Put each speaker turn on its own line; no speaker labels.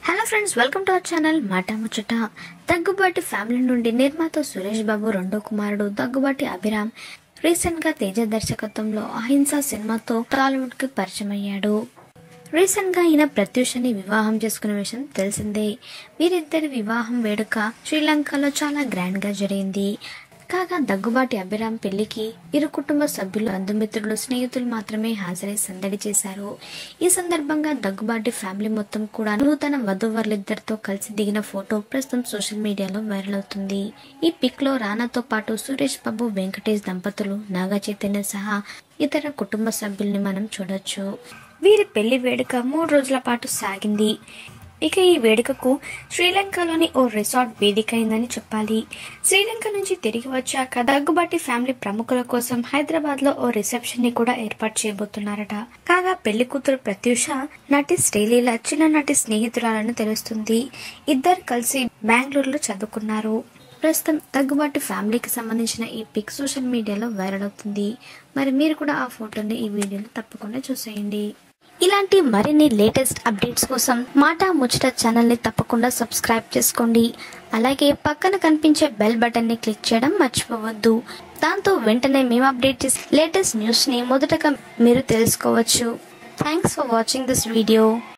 hello friends welcome to our channel Mata Muchata Daggubati family నుండి నిర్మాత సురేష్ బాబు రెండో కుమారుడు దగ్గుబాటి అభిరామ్ రీసెంట్ గా తేజ దర్శకత్వంలో అహింస సినిమాతో టాలీవుడ్ కి పరిచయం అయ్యాడు రీసెంట్ గా ఈయన ప్రత్యూషని వివాహం చేసుకున్న విషయం తెలిసిందే వీరిద్దరి వివాహం వేడుక శ్రీలంకలో చాలా గ్రాండ్ గా జరిగింది కాగా దగ్గుబాటి అభిరామ్ పెళ్లికి ఇరు కుటుంబ సభ్యులు బంధుమిత్రులు స్నేహితులు మాత్రమే హాజరై సందడి చేశారు ఈ సందర్భంగా దగ్గుబాటి ఫ్యామిలీ మొత్తం కూడా నూతన వధూవరులిద్దరితో కలిసి దిగిన ఫోటో ప్రస్తుతం సోషల్ మీడియాలో వైరల్ అవుతుంది ఈ పిక్ లో రానాతో పాటు సురేష్ బాబు వెంకటేష్ దంపతులు నాగ చైతన్య సహా ఇతర కుటుంబ సభ్యుల్ని మనం చూడొచ్చు వీరి పెళ్లి వేడుక మూడు రోజుల పాటు సాగింది ఇక ఈ వేడుకకు శ్రీలంకలోని ఓ రిసార్ట్ వేదిక అయిందని చెప్పాలి శ్రీలంక నుంచి తిరిగి వచ్చాక దగ్గుబాటి ఫ్యామిలీ ప్రముఖుల కోసం హైదరాబాద్ లో ఓ రిసెప్షన్ ని కూడా ఏర్పాటు చేయబోతున్నారట కాగా పెళ్లి కూతురు ప్రత్యూష నటి శ్రీలీల చిన్ననాటి స్నేహితురాలని తెలుస్తుంది ఇద్దరు కలిసి బెంగళూరులో చదువుకున్నారు ప్రస్తుతం దగ్గుబాటి ఫ్యామిలీకి సంబంధించిన ఈ పిక్ సోషల్ మీడియాలో వైరల్ అవుతుంది మరి మీరు కూడా ఆ ఫోటోని ఈ వీడియోలో తప్పకుండా చూసేయండి ఇలాంటి మరిన్ని లేటెస్ట్ అప్డేట్స్ కోసం మాట ముచ్చట ఛానల్ని తప్పకుండా సబ్స్క్రైబ్ చేసుకోండి అలాగే పక్కన కనిపించే బెల్ బటన్ని క్లిక్ చేయడం మర్చిపోవద్దు దాంతో వెంటనే మేము అప్డేట్ చేసే లేటెస్ట్ న్యూస్ని మొదటగా మీరు తెలుసుకోవచ్చు thanks for watching this video